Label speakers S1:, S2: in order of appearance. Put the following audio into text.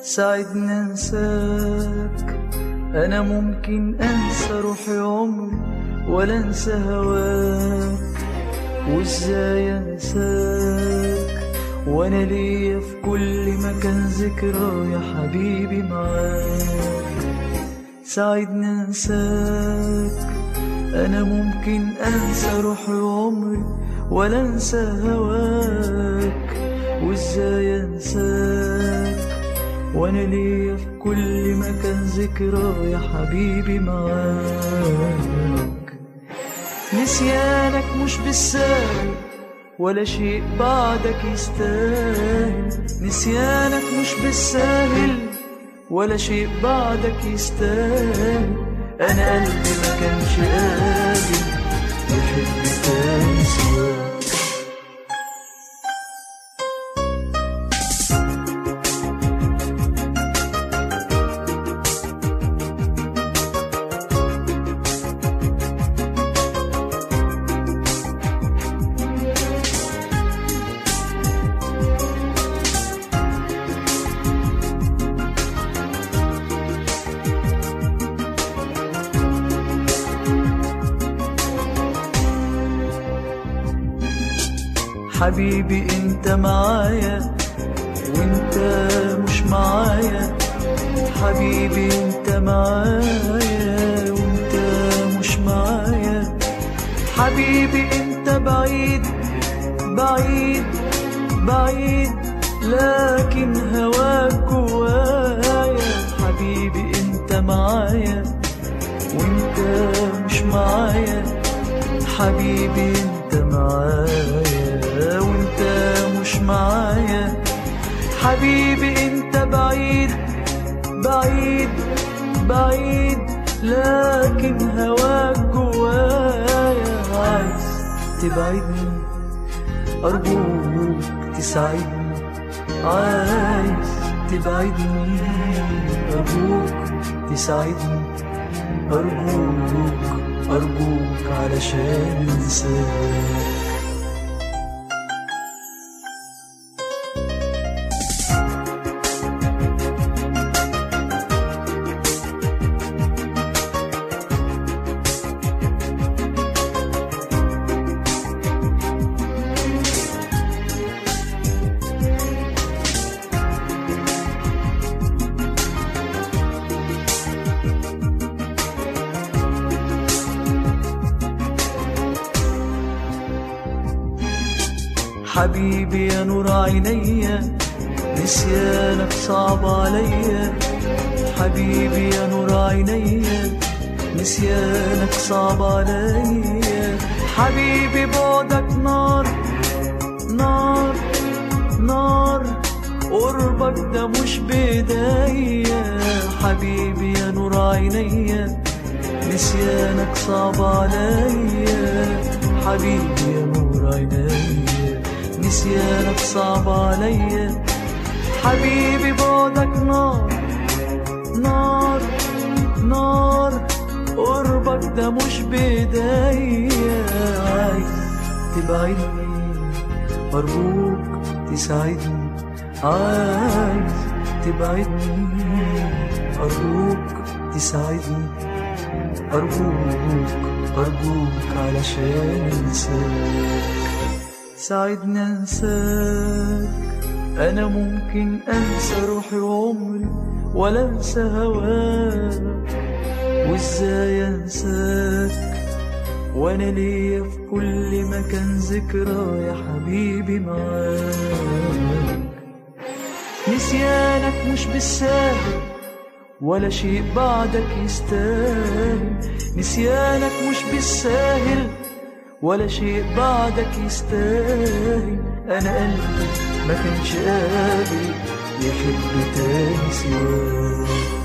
S1: ساعدني انساك انا ممكن انسى روحي عمري ولا انسى هواك وازاي انساك وانا ليا في كل مكان ذكرى يا حبيبي معاك ساعدني انساك انا ممكن انسى روحي وعمري ولا انسى هواك وازاي انساك وانا ليا في كل مكان ذكرى يا حبيبي معاك نسيانك مش بالسهل ولا شيء بعدك يستاهل نسيانك مش بالساهل ولا شيء بعدك يستاهل انا قلبي ما كانش قادر يحب تاني سواك حبيبي انت معايا وانت مش معايا حبيبي انت معايا وانت مش معايا حبيبي انت بعيد بعيد بعيد لكن هواك جوايا حبيبي انت معايا وانت مش معايا حبيبي انت معايا وانت مش معايا حبيبي انت بعيد بعيد بعيد لكن هواك جوايا عايز تبعدني أرجوك تساعدني عايز تبعدني أرجوك تساعدني أرجوك أرجوك علشان أنساك حبيبي يا نور عينيا نسيانك صعب عليا حبيبي يا نور عينيا نسيانك صعب عليا حبيبي بعدك نار نار نار قربك ده مش بايديا حبيبي يا نور عينيا نسيانك صعب عليا حبيبي يا نور عينيا نسيانك صعب عليا حبيبي بعدك نار نار نار قربك ده مش بايديا عايز تبعدني أرجوك تساعدني عايز تبعدني أرجوك تساعدني أرجوك أرجوك علشان أنساك ساعدني أنساك أنا ممكن أنسى روحي وعمري ولا أنسى هواك وإزاي أنساك وأنا ليا في كل مكان ذكرى يا حبيبي معاك نسيانك مش بالساهل ولا شيء بعدك يستاهل نسيانك مش بالساهل ولا شيء بعدك يستاهل انا قلبي ما كانش قادر يحب تاني سواك